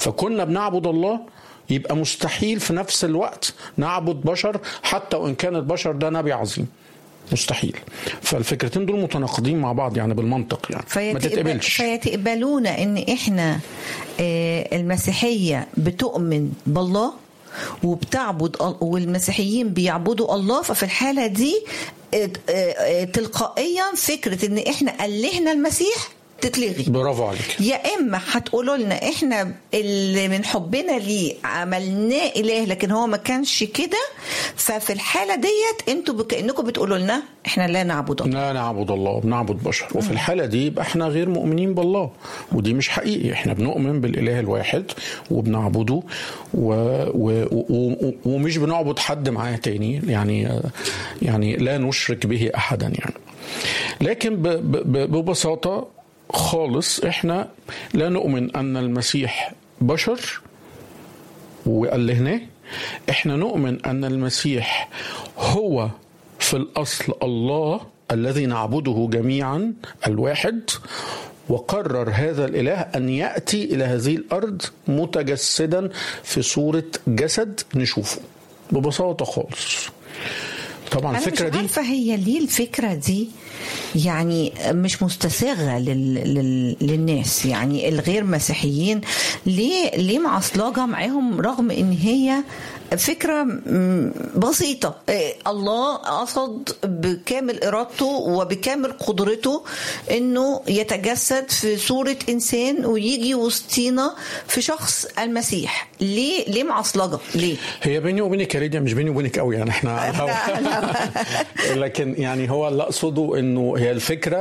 فكنا بنعبد الله يبقى مستحيل في نفس الوقت نعبد بشر حتى وان كان البشر ده نبي عظيم مستحيل فالفكرتين دول متناقضين مع بعض يعني بالمنطق يعني ما فيتقبل تتقبلش فيتقبلون ان احنا آه، المسيحيه بتؤمن بالله وبتعبد ال- والمسيحيين بيعبدوا الله ففي الحاله دي آه، آه، آه، تلقائيا فكره ان احنا الهنا المسيح تتلغي برافو عليك يا اما هتقولوا لنا احنا اللي من حبنا ليه عملناه اله لكن هو ما كانش كده ففي الحاله ديت انتوا كانكم بتقولوا لنا احنا لا نعبد الله لا نعبد الله بنعبد بشر وفي الحالة دي يبقى احنا غير مؤمنين بالله ودي مش حقيقي احنا بنؤمن بالإله الواحد وبنعبده و... و... و... ومش بنعبد حد معاه تاني يعني يعني لا نشرك به أحدا يعني لكن ب... ب... ببساطة خالص احنا لا نؤمن أن المسيح بشر وألهناه احنا نؤمن ان المسيح هو في الاصل الله الذي نعبده جميعا الواحد وقرر هذا الاله ان ياتي الى هذه الارض متجسدا في صوره جسد نشوفه ببساطه خالص طبعا انا الفكره مش دي عارفه هي ليه الفكره دي يعني مش مستساغه لل... لل... للناس يعني الغير مسيحيين ليه ليه معصلجه معاهم رغم ان هي فكرة م- بسيطة إيه، الله قصد بكامل إرادته وبكامل قدرته إنه يتجسد في صورة إنسان ويجي وسطينا في شخص المسيح ليه ليه معصلجة ليه هي بيني وبينك يا ليديا مش بيني وبينك قوي يعني احنا على الهوا. لكن يعني هو اللي اقصده انه هي الفكره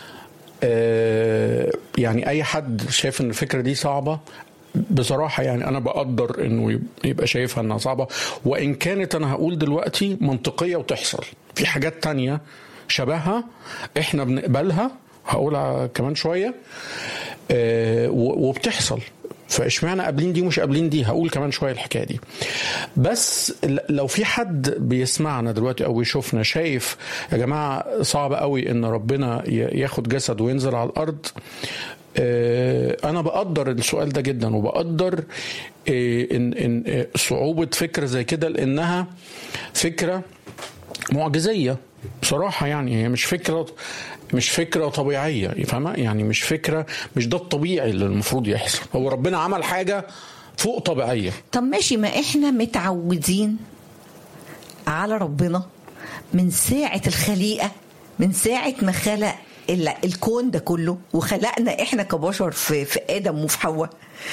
آه، يعني اي حد شايف ان الفكره دي صعبه بصراحه يعني انا بقدر انه يب- يبقى شايفها انها صعبه وان كانت انا هقول دلوقتي منطقيه وتحصل في حاجات تانية شبهها احنا بنقبلها هقولها كمان شويه آه، و- وبتحصل فاشمعنى قابلين دي ومش قابلين دي هقول كمان شويه الحكايه دي بس ل- لو في حد بيسمعنا دلوقتي او بيشوفنا شايف يا جماعه صعب قوي ان ربنا ي- ياخد جسد وينزل على الارض آه، انا بقدر السؤال ده جدا وبقدر آه، ان ان آه، صعوبه فكره زي كده لانها فكره معجزيه بصراحه يعني هي مش فكره مش فكره طبيعيه فاهمه يعني مش فكره مش ده الطبيعي اللي المفروض يحصل هو ربنا عمل حاجه فوق طبيعيه طب ماشي ما احنا متعودين على ربنا من ساعة الخليقة من ساعة ما خلق ال- الكون ده كله وخلقنا احنا كبشر في, في آدم وفي حواء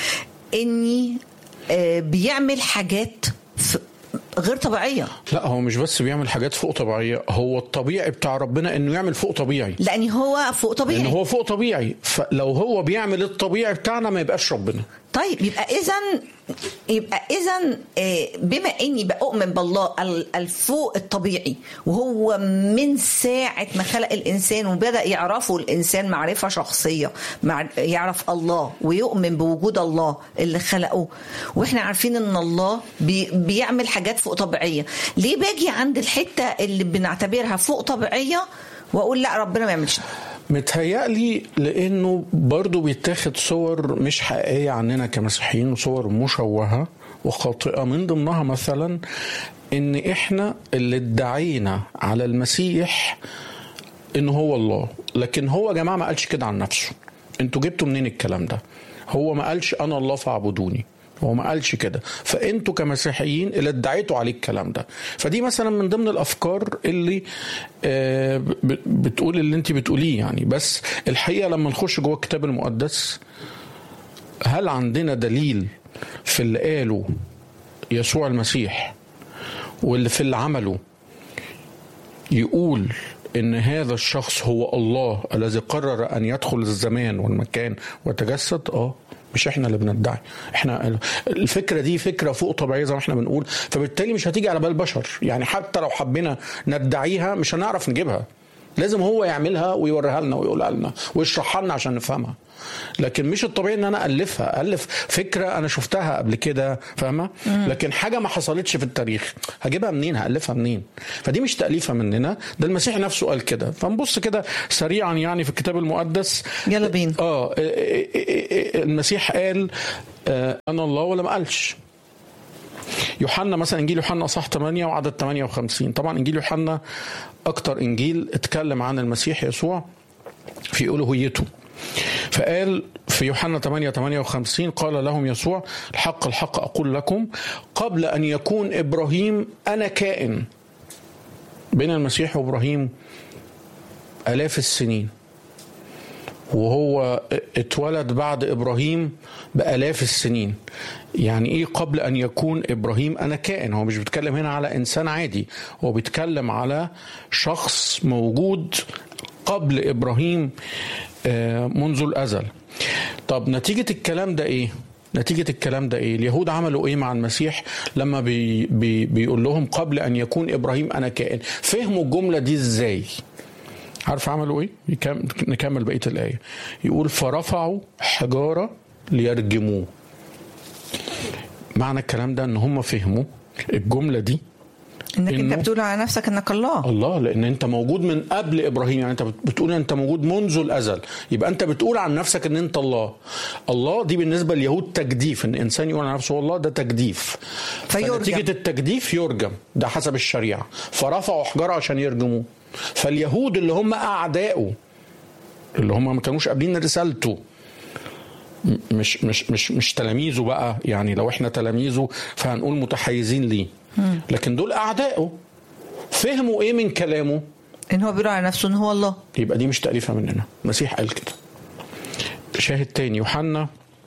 اني آه، بيعمل حاجات ف- غير طبيعية لا هو مش بس بيعمل حاجات فوق طبيعيه هو الطبيعي بتاع ربنا انه يعمل فوق طبيعي لأن هو فوق لان طبيعي هو فوق طبيعي فلو هو بيعمل الطبيعي بتاعنا ما يبقاش ربنا طيب يبقى اذا يبقى اذا بما اني بؤمن بالله ال- الفوق الطبيعي وهو من ساعه ما خلق الانسان وبدا يعرفه الانسان معرفه شخصيه مع يعرف الله ويؤمن بوجود الله اللي خلقه واحنا عارفين ان الله بي بيعمل حاجات فوق طبيعيه ليه باجي عند الحته اللي بنعتبرها فوق طبيعيه واقول لا ربنا ما يعملش ده متهيألي لأنه برضو بيتاخد صور مش حقيقية عننا كمسيحيين وصور مشوهة وخاطئة من ضمنها مثلا إن إحنا اللي ادعينا على المسيح إن هو الله لكن هو يا جماعة ما قالش كده عن نفسه انتوا جبتوا منين الكلام ده هو ما قالش أنا الله فاعبدوني هو ما قالش كده فانتوا كمسيحيين اللي ادعيتوا عليه الكلام ده فدي مثلا من ضمن الافكار اللي آه، ب- بتقول اللي انت بتقوليه يعني بس الحقيقه لما نخش جوه الكتاب المقدس هل عندنا دليل في اللي قاله يسوع المسيح واللي في اللي عمله يقول ان هذا الشخص هو الله الذي قرر ان يدخل الزمان والمكان ويتجسد اه مش احنا اللي بندعي احنا الفكره دي فكره فوق طبيعيه زي ما احنا بنقول فبالتالي مش هتيجي على بال بشر يعني حتى لو حبينا ندعيها مش هنعرف نجيبها لازم هو يعملها ويوريها لنا ويقولها لنا ويشرحها لنا عشان نفهمها لكن مش الطبيعي ان انا الفها الف فكره انا شفتها قبل كده فاهمه لكن حاجه ما حصلتش في التاريخ هجيبها منين هالفها منين فدي مش تاليفه مننا ده المسيح نفسه قال كده فنبص كده سريعا يعني في الكتاب المقدس يلا بينا. اه المسيح قال آه، انا الله ولا ما قالش يوحنا مثلا انجيل يوحنا اصح 8 وعدد 58 طبعا انجيل يوحنا اكتر انجيل اتكلم عن المسيح يسوع في الوهيته فقال في يوحنا 8 58 قال لهم يسوع الحق الحق اقول لكم قبل ان يكون ابراهيم انا كائن بين المسيح وابراهيم الاف السنين وهو اتولد بعد ابراهيم بالاف السنين يعني ايه قبل ان يكون ابراهيم انا كائن هو مش بيتكلم هنا على انسان عادي هو بيتكلم على شخص موجود قبل ابراهيم آه، منذ الازل طب نتيجه الكلام ده ايه نتيجة الكلام ده ايه؟ اليهود عملوا ايه مع المسيح لما بي بي بيقول لهم قبل ان يكون ابراهيم انا كائن؟ فهموا الجملة دي ازاي؟ عارف عملوا ايه؟ يكم- نكمل بقية الآية. يقول فرفعوا حجارة ليرجموه. معنى الكلام ده ان هم فهموا الجملة دي انك انت إنه- بتقول على نفسك انك الله الله لان انت موجود من قبل ابراهيم يعني انت بتقول انت موجود منذ الازل يبقى انت بتقول عن نفسك ان انت الله الله دي بالنسبه لليهود تجديف ان انسان يقول عن نفسه الله ده تجديف فيرجم. فنتيجه التجديف يرجم ده حسب الشريعه فرفعوا حجاره عشان يرجموه فاليهود اللي هم اعدائه اللي هم ما كانوش قابلين رسالته م- مش مش مش مش تلاميذه بقى يعني لو احنا تلاميذه فهنقول متحيزين ليه لكن دول اعدائه فهموا ايه من كلامه ان هو بيقول على نفسه ان هو الله يبقى دي مش تأليفة مننا المسيح قال كده شاهد تاني يوحنا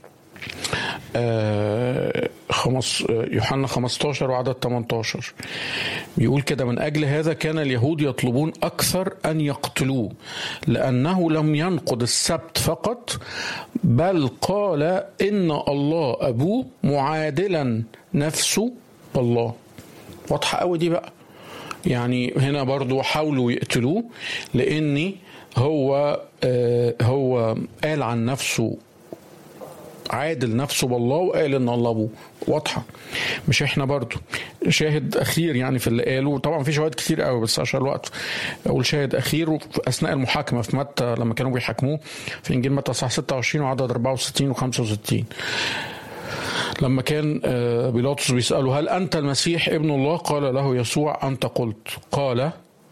آه، خمس آه، يوحنا 15 وعدد 18 بيقول كده من أجل هذا كان اليهود يطلبون أكثر أن يقتلوه لأنه لم ينقض السبت فقط بل قال إن الله أبوه معادلا نفسه بالله واضحة قوي دي بقى يعني هنا برضو حاولوا يقتلوه لاني هو آه، هو قال عن نفسه عادل نفسه بالله وقال ان الله ابوه واضحه مش احنا برضو شاهد اخير يعني في اللي قاله طبعا في شواهد كتير قوي بس عشان الوقت اقول شاهد اخير في اثناء المحاكمه في متى لما كانوا بيحاكموه في انجيل متى صح 26 وعدد 64 و65 لما كان آه، بيلاطس بيسأله هل أنت المسيح ابن الله قال له يسوع أنت قلت قال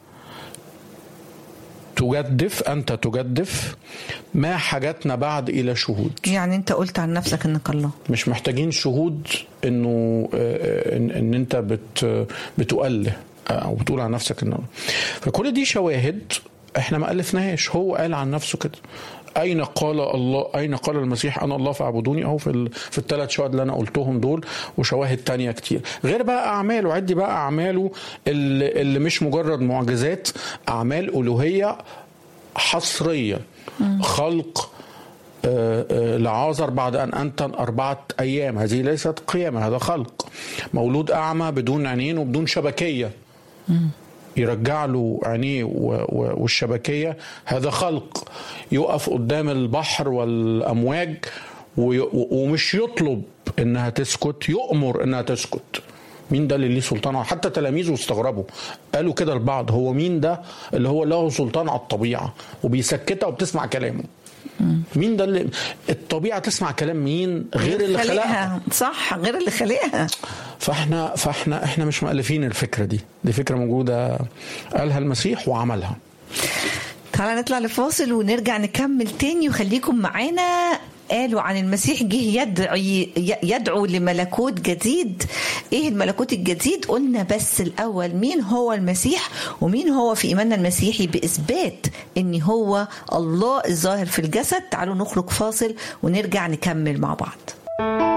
تجدف أنت تجدف ما حاجتنا بعد إلى شهود يعني انت قلت عن نفسك انك الله مش محتاجين شهود انه آه، ان, إن انت بت بتؤله او بتقول عن نفسك انه فكل دي شواهد احنا ما الفناهاش هو قال عن نفسه كده اين قال الله اين قال المسيح انا الله فاعبدوني اهو في ال... في الثلاث شهود اللي انا قلتهم دول وشواهد تانية كتير غير بقى اعماله عدي بقى اعماله اللي, اللي مش مجرد معجزات اعمال الوهيه حصريه خلق آه، آه، لعازر بعد أن أنتن أربعة أيام هذه ليست قيامة هذا خلق مولود أعمى بدون عينين وبدون شبكية يرجع له عينيه و- و- والشبكية هذا خلق يقف قدام البحر والأمواج وي- و- ومش يطلب إنها تسكت يؤمر إنها تسكت مين ده اللي ليه سلطان حتى تلاميذه استغربوا قالوا كده البعض هو مين ده اللي هو له سلطان على الطبيعة وبيسكتها وبتسمع كلامه مين ده اللي الطبيعة تسمع كلام مين غير اللي خلقها صح غير اللي خلقها فاحنا فاحنا احنا مش مؤلفين الفكرة دي دي فكرة موجودة قالها المسيح وعملها تعالى نطلع لفاصل ونرجع نكمل تاني وخليكم معانا قالوا عن المسيح جه يدعي يدعو لملكوت جديد ايه الملكوت الجديد قلنا بس الاول مين هو المسيح ومين هو في ايماننا المسيحي باثبات ان هو الله الظاهر في الجسد تعالوا نخرج فاصل ونرجع نكمل مع بعض